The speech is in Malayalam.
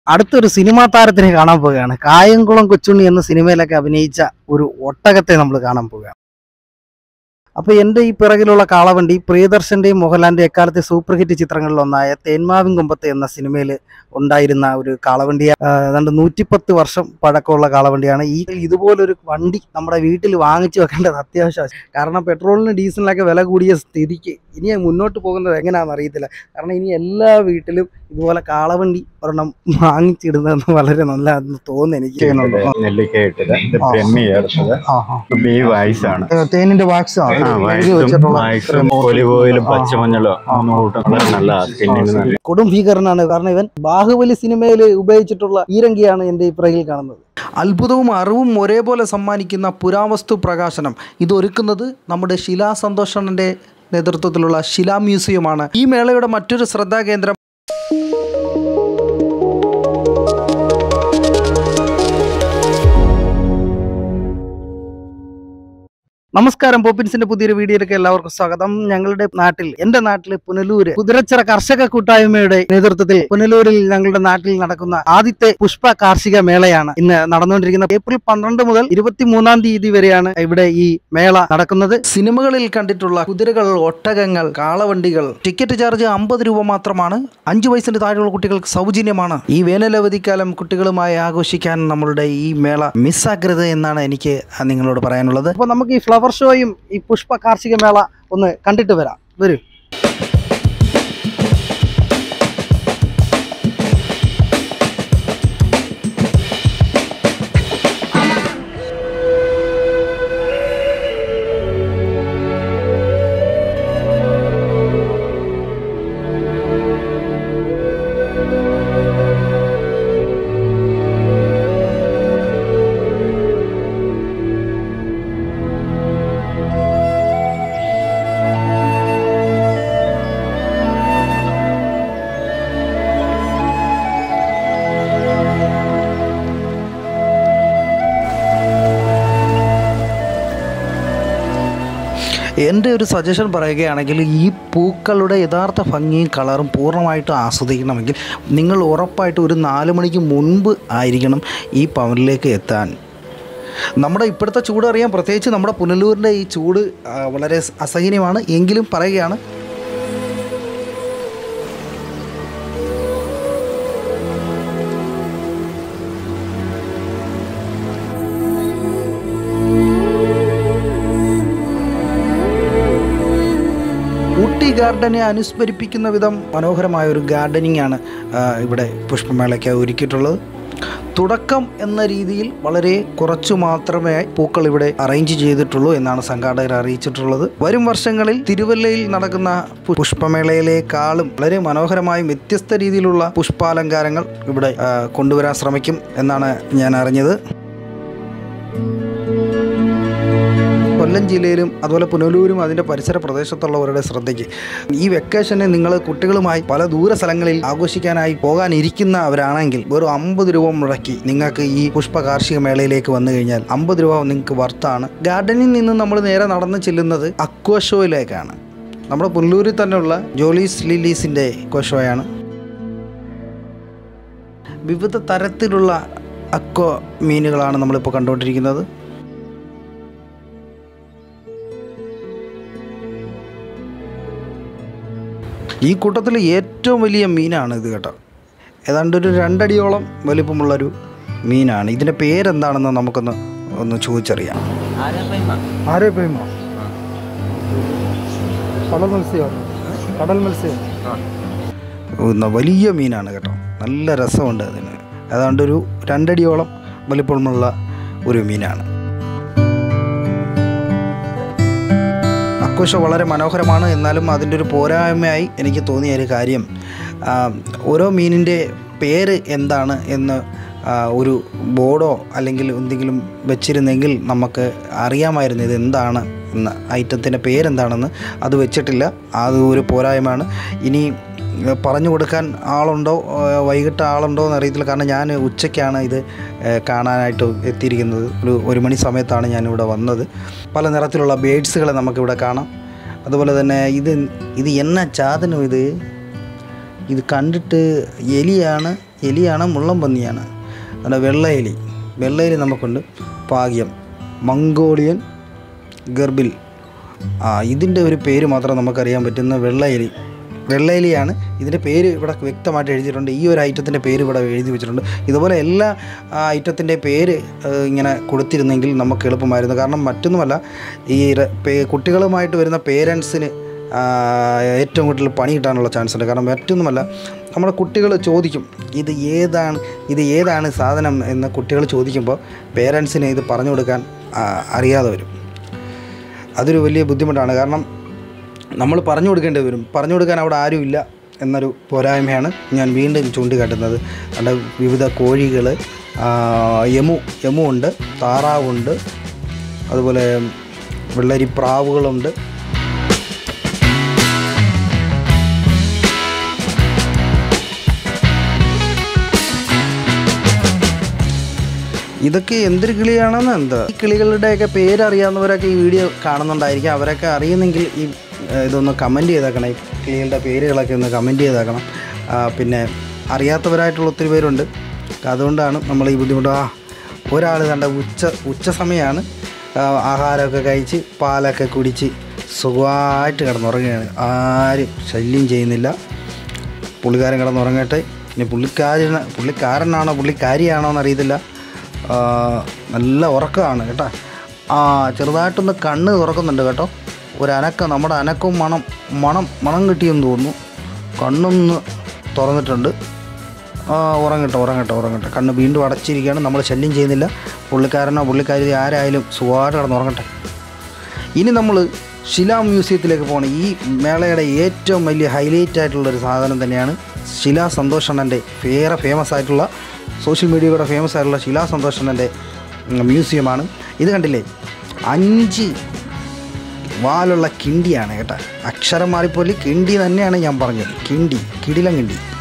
അടുത്തൊരു സിനിമാ താരത്തിനെ കാണാൻ പോവുകയാണ് കായംകുളം കൊച്ചുണ്ണി എന്ന സിനിമയിലൊക്കെ അഭിനയിച്ച ഒരു ഒട്ടകത്തെ നമ്മൾ കാണാൻ പോവുകയാണ് അപ്പൊ എന്റെ ഈ പിറകിലുള്ള കാളവണ്ടി പ്രിയദർശന്റെയും മോഹൻലാലിന്റെ എക്കാലത്തെ സൂപ്പർ ഹിറ്റ് ചിത്രങ്ങളിലൊന്നായ തേന്മാവിൻ കൊമ്പത്ത് എന്ന സിനിമയിൽ ഉണ്ടായിരുന്ന ഒരു കാളവണ്ടി ഏതാണ്ട് നൂറ്റിപ്പത്ത് വർഷം പഴക്കമുള്ള കാളവണ്ടിയാണ് ഈ ഇതുപോലൊരു വണ്ടി നമ്മുടെ വീട്ടിൽ വാങ്ങിച്ചു വെക്കേണ്ടത് അത്യാവശ്യമാണ് കാരണം പെട്രോളിനും ഡീസലിനൊക്കെ വില കൂടിയ സ്ഥിതിക്ക് ഇനി മുന്നോട്ട് പോകുന്നത് എങ്ങനെയാണെന്ന് അറിയത്തില്ല കാരണം ഇനി എല്ലാ വീട്ടിലും ഇതുപോലെ കാളവണ്ടി ഒരെണ്ണം വാങ്ങിച്ചിടുന്നതെന്ന് വളരെ നല്ലതെന്ന് തോന്നുന്നു എനിക്ക് നെല്ലിക്ക ഇട്ടത് ഇത് ആ. ബ്രഹ്മി ചേർത്തത് ബി വായ്സ് ആണ് തേനിന്റെ വാക്സ് ആ, വായ്സും വായ്സും ഒലിവ് ഓയിലും പച്ചമഞ്ഞളും മൂന്ന് കൂട്ടം വളരെ നല്ല സ്കിന്നിന് നല്ല കൊടും ഭീകരനാണ് കാരണം ഇവൻ ബാഹുബലി സിനിമയിൽ ഉപയോഗിച്ചിട്ടുള്ള ഈരങ്കിയാണ് എന്റെ ഈ പിറകിൽ കാണുന്നത് അത്ഭുതവും അറിവും ഒരേപോലെ സമ്മാനിക്കുന്ന പുരാവസ്തു പ്രകാശനം ഇതൊരുക്കുന്നത് നമ്മുടെ ശിലാ സന്തോഷണന്റെ നേതൃത്വത്തിലുള്ള ശിലാ മ്യൂസിയമാണ് ഈ മേളയുടെ മറ്റൊരു ശ്രദ്ധാകേന്ദ്രം നമസ്കാരം പോപ്പിൻസിന്റെ പുതിയൊരു വീഡിയോയിലേക്ക് എല്ലാവർക്കും സ്വാഗതം ഞങ്ങളുടെ നാട്ടിൽ എന്റെ നാട്ടിൽ പുനലൂര് കുതിരച്ചിറ കർഷക കൂട്ടായ്മയുടെ നേതൃത്വത്തിൽ പുനലൂരിൽ ഞങ്ങളുടെ നാട്ടിൽ നടക്കുന്ന ആദ്യത്തെ പുഷ്പ കാർഷിക മേളയാണ് ഇന്ന് നടന്നുകൊണ്ടിരിക്കുന്നത് ഏപ്രിൽ പന്ത്രണ്ട് മുതൽ ഇരുപത്തിമൂന്നാം തീയതി വരെയാണ് ഇവിടെ ഈ മേള നടക്കുന്നത് സിനിമകളിൽ കണ്ടിട്ടുള്ള കുതിരകൾ ഒട്ടകങ്ങൾ കാളവണ്ടികൾ ടിക്കറ്റ് ചാർജ് അമ്പത് രൂപ മാത്രമാണ് അഞ്ചു വയസ്സിന് താഴെയുള്ള കുട്ടികൾക്ക് സൗജന്യമാണ് ഈ വേനലവധിക്കാലം കുട്ടികളുമായി ആഘോഷിക്കാൻ നമ്മളുടെ ഈ മേള മിസ്സാക്കരുത് എന്നാണ് എനിക്ക് നിങ്ങളോട് പറയാനുള്ളത് അപ്പൊ നമുക്ക് ഈ ഫ്ലവർ ഷോയും ഈ പുഷ്പ കാർഷിക മേള ഒന്ന് കണ്ടിട്ട് വരാം വരൂ എൻ്റെ ഒരു സജഷൻ പറയുകയാണെങ്കിൽ ഈ പൂക്കളുടെ യഥാർത്ഥ ഭംഗിയും കളറും പൂർണ്ണമായിട്ട് ആസ്വദിക്കണമെങ്കിൽ നിങ്ങൾ ഉറപ്പായിട്ട് ഒരു നാല് മണിക്ക് മുൻപ് ആയിരിക്കണം ഈ പവനിലേക്ക് എത്താൻ നമ്മുടെ ഇപ്പോഴത്തെ ചൂട് അറിയാം പ്രത്യേകിച്ച് നമ്മുടെ പുനലൂരിൻ്റെ ഈ ചൂട് ആ, വളരെ അസഹനീയമാണ് എങ്കിലും പറയുകയാണ് ഊട്ടി ഗാർഡനെ അനുസ്മരിപ്പിക്കുന്ന വിധം മനോഹരമായ ഒരു ഗാർഡനിങ് ആണ് ആ, ഇവിടെ പുഷ്പമേളയ്ക്ക് ഒരുക്കിയിട്ടുള്ളത് തുടക്കം എന്ന രീതിയിൽ വളരെ കുറച്ചു മാത്രമേ പൂക്കൾ ഇവിടെ അറേഞ്ച് ചെയ്തിട്ടുള്ളൂ എന്നാണ് സംഘാടകർ അറിയിച്ചിട്ടുള്ളത് വരും വർഷങ്ങളിൽ തിരുവല്ലയിൽ നടക്കുന്ന പു- പുഷ്പമേളയിലേക്കാളും വളരെ മനോഹരമായും വ്യത്യസ്ത രീതിയിലുള്ള പുഷ്പാലങ്കാരങ്ങൾ ഇവിടെ ആ, കൊണ്ടുവരാൻ ശ്രമിക്കും എന്നാണ് ഞാൻ അറിഞ്ഞത് കൊല്ലം ജില്ലയിലും അതുപോലെ പുനലൂരും അതിൻ്റെ പരിസര പ്രദേശത്തുള്ളവരുടെ ശ്രദ്ധയ്ക്ക് ഈ വെക്കേഷന് നിങ്ങൾ കുട്ടികളുമായി പല ദൂര സ്ഥലങ്ങളിൽ ആഘോഷിക്കാനായി പോകാനിരിക്കുന്നവരാണെങ്കിൽ വെറും അമ്പത് രൂപ മുടക്കി നിങ്ങൾക്ക് ഈ പുഷ്പ കാർഷിക മേളയിലേക്ക് വന്നു കഴിഞ്ഞാൽ അമ്പത് രൂപ നിങ്ങൾക്ക് വർത്താണ് ഗാർഡനിൽ നിന്ന് നമ്മൾ നേരെ നടന്ന് ചെല്ലുന്നത് അക്വഷോയിലേക്കാണ് നമ്മുടെ പുനലൂരിൽ തന്നെയുള്ള ജോലീസ് ലില്ലീസിൻ്റെ അക്വഷോയാണ് വിവിധ തരത്തിലുള്ള അക്വ മീനുകളാണ് നമ്മളിപ്പോൾ കണ്ടുകൊണ്ടിരിക്കുന്നത് ഈ കൂട്ടത്തിൽ ഏറ്റവും വലിയ മീനാണ് ഇത് കേട്ടോ ഏതാണ്ട് ഒരു രണ്ടടിയോളം വലിപ്പമുള്ളൊരു മീനാണ് ഇതിൻ്റെ പേരെന്താണെന്ന് നമുക്കൊന്ന് ഒന്ന് ചോദിച്ചറിയാം ആരെ പോയിമോ കടൽ മത്സ്യം കടൽ മത്സ്യം ഒന്ന് വലിയ മീനാണ് കേട്ടോ നല്ല രസമുണ്ട് അതിന് ഏതാണ്ട് ഒരു രണ്ടടിയോളം വലിപ്പമുള്ള ഒരു മീനാണ് അക്വശ വളരെ മനോഹരമാണ് എന്നാലും അതിൻ്റെ ഒരു പോരായ്മയായി എനിക്ക് തോന്നിയ ഒരു കാര്യം ആ, ഓരോ മീനിൻ്റെ പേര് എന്താണ് എന്ന് ആ, ഒരു ബോർഡോ അല്ലെങ്കിൽ എന്തെങ്കിലും വെച്ചിരുന്നെങ്കിൽ നമുക്ക് അറിയാമായിരുന്നു ഇത് എന്താണ് എന്ന ഐറ്റത്തിൻ്റെ പേരെന്താണെന്ന് അത് വെച്ചിട്ടില്ല അത് ഒരു പോരായ്മയാണ് ഇനി ഏഹ്, പറഞ്ഞു കൊടുക്കാൻ ആളുണ്ടോ ഏഹ്, വൈകിട്ട് ആളുണ്ടോ എന്ന് അറിയത്തില്ല കാരണം ഞാൻ ഉച്ചയ്ക്കാണ് ഇത് ഏഹ്, കാണാനായിട്ട് എത്തിയിരിക്കുന്നത് ഒരു ഒരു മണി സമയത്താണ് ഞാനിവിടെ വന്നത് പല നിറത്തിലുള്ള ബേഡ്സുകളെ നമുക്കിവിടെ കാണാം അതുപോലെ തന്നെ ഇത് ഇത് എന്നാ ചാതനം ഇത് ഇത് കണ്ടിട്ട് എലിയാണ് എലിയാണ് മുള്ളം പന്നിയാണ് അല്ല വെള്ള എലി വെള്ള എലി നമുക്കുണ്ട് പാഗ്യം മംഗോളിയൻ ഗർബിൽ ആ ഇതിൻ്റെ ഒരു പേര് മാത്രം നമുക്കറിയാൻ പറ്റുന്ന വെള്ള എലി വെള്ള എലിയാണ് ഇതിൻ്റെ പേര് ഇവിടെ വ്യക്തമായിട്ട് എഴുതിയിട്ടുണ്ട് ഈ ഒരു ഐറ്റത്തിൻ്റെ പേര് ഇവിടെ എഴുതി വെച്ചിട്ടുണ്ട് ഇതുപോലെ എല്ലാ ഐറ്റത്തിൻ്റെ പേര് ഏഹ്, ഇങ്ങനെ കൊടുത്തിരുന്നെങ്കിൽ നമുക്ക് എളുപ്പമായിരുന്നു കാരണം മറ്റൊന്നുമല്ല ഈ ര- പേ- കുട്ടികളുമായിട്ട് വരുന്ന പേരൻസിന് ഏറ്റവും കൂടുതൽ പണി കിട്ടാനുള്ള ചാൻസ് ഉണ്ട് കാരണം മറ്റൊന്നുമല്ല നമ്മുടെ കുട്ടികൾ ചോദിക്കും ഇത് ഏതാണ് ഇത് ഏതാണ് സാധനം എന്ന് കുട്ടികൾ ചോദിക്കുമ്പോൾ പേരൻസിന് ഇത് പറഞ്ഞു കൊടുക്കാൻ ആ, അറിയാതെ വരും അതൊരു വലിയ ബുദ്ധിമുട്ടാണ് കാരണം നമ്മൾ പറഞ്ഞു കൊടുക്കേണ്ടി വരും പറഞ്ഞു കൊടുക്കാൻ അവിടെ ആരുമില്ല എന്നൊരു പോരായ്മയാണ് ഞാൻ വീണ്ടും ചൂണ്ടിക്കാട്ടുന്നത് അവിടെ വിവിധ കോഴികൾ യമു യമു ഉണ്ട് താറാവുണ്ട് അതുപോലെ വെള്ളരി പ്രാവുകളുണ്ട് ഇതൊക്കെ എന്തൊരു കിളിയാണെന്ന് എന്താ ഈ കിളികളുടെയൊക്കെ പേരറിയാവുന്നവരൊക്കെ ഈ വീഡിയോ കാണുന്നുണ്ടായിരിക്കും അവരൊക്കെ അറിയുന്നെങ്കിൽ ഈ ഏഹ്, ഇതൊന്ന് കമൻറ്റ് ചെയ്തേക്കണം ഈ കിളികളുടെ പേരുകളൊക്കെ ഒന്ന് കമൻറ്റ് ചെയ്തേക്കണം ആ, പിന്നെ അറിയാത്തവരായിട്ടുള്ള ഒത്തിരി പേരുണ്ട് അതുകൊണ്ടാണ് നമ്മൾ ഈ ബുദ്ധിമുട്ട് ആ ഒരാൾ കണ്ട ഉച്ച ഉച്ച സമയമാണ് ആ, ആഹാരമൊക്കെ കഴിച്ച് പാലൊക്കെ കുടിച്ച് സുഖമായിട്ട് കിടന്നുറങ്ങുകയാണ് ആരും ശല്യം ചെയ്യുന്നില്ല പുള്ളിക്കാരൻ കിടന്നുറങ്ങട്ടെ ഇനി പുള്ളിക്കാരന പുള്ളിക്കാരനാണോ പുള്ളിക്കാരിയാണോ എന്നറിയത്തില്ല ആ, നല്ല ഉറക്കമാണ് കേട്ടോ ആ ചെറുതായിട്ടൊന്ന് കണ്ണ് തുറക്കുന്നുണ്ട് കേട്ടോ ഒരു അനക്കം നമ്മുടെ അനക്കവും മണം മണം മണം കിട്ടിയെന്ന് തോന്നുന്നു കണ്ണൊന്ന് തുറന്നിട്ടുണ്ട് ആ ഉറങ്ങട്ടെ ഉറങ്ങട്ടെ ഉറങ്ങട്ടെ കണ്ണ് വീണ്ടും അടച്ചിരിക്കുകയാണ് നമ്മൾ ശല്യം ചെയ്യുന്നില്ല പുള്ളിക്കാരനോ പുള്ളിക്കാരി ആരായാലും സുഖമായിട്ട് കിടന്നുറങ്ങട്ടെ ഇനി നമ്മൾ ശിലാ മ്യൂസിയത്തിലേക്ക് പോകണം ഈ മേളയുടെ ഏറ്റവും വലിയ ഹൈലൈറ്റ് ആയിട്ടുള്ള ഒരു സാധനം തന്നെയാണ് ശിലാ സന്തോഷ് അണ്ണൻ്റെ വേറെ ഫേമസ് ആയിട്ടുള്ള സോഷ്യൽ മീഡിയയുടെ ഫേമസ് ആയിട്ടുള്ള ശിലാ സന്തോഷ് അണ്ണൻ്റെ ഉം, മ്യൂസിയമാണ് ഇത് കണ്ടില്ലേ അഞ്ച് വാലുള്ള കിണ്ടിയാണ് കേട്ടോ അക്ഷരം മാറിപ്പോലി കിണ്ടി തന്നെയാണ് ഞാൻ പറഞ്ഞത് കിണ്ടി കിടിലം കിണ്ടി